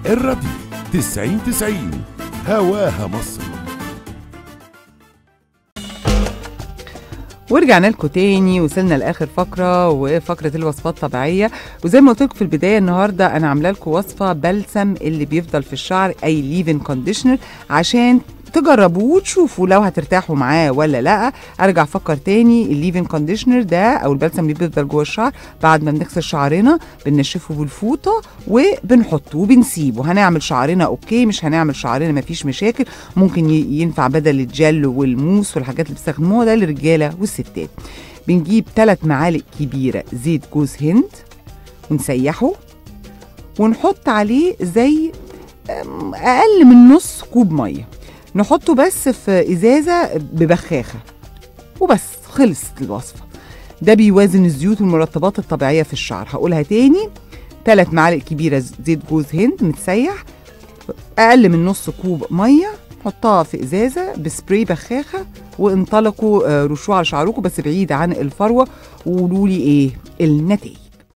الراديو 90 90 هواها مصر ورجعنا لكم تاني وصلنا لاخر فقره وفقره الوصفات الطبيعيه وزي ما قلت لكم في البدايه النهارده انا عامله لكم وصفه بلسم اللي بيفضل في الشعر اي ليفن كونديشنر عشان تجربوه وتشوفوا لو هترتاحوا معاه ولا لا ارجع افكر تاني الليفن كونديشنر ده او البلسم اللي بيفضل جوه الشعر بعد ما بنغسل شعرنا بننشفه بالفوطه وبنحطه وبنسيبه هنعمل شعرنا اوكي مش هنعمل شعرنا مفيش مشاكل ممكن ي- ينفع بدل الجل والموس والحاجات اللي بيستخدموها ده للرجاله والستات بنجيب ثلاث معالق كبيره زيت جوز هند ونسيحه ونحط عليه زي أم، اقل من نص كوب ميه نحطه بس في ازازه ببخاخه وبس خلصت الوصفه ده بيوازن الزيوت والمرطبات الطبيعيه في الشعر هقولها تاني ثلاث معالق كبيره زيت جوز هند متسيح اقل من نص كوب ميه حطها في ازازه بسبراي بخاخه وانطلقوا آه، رشوه على شعركم بس بعيد عن الفروه وقولوا لي ايه النتائج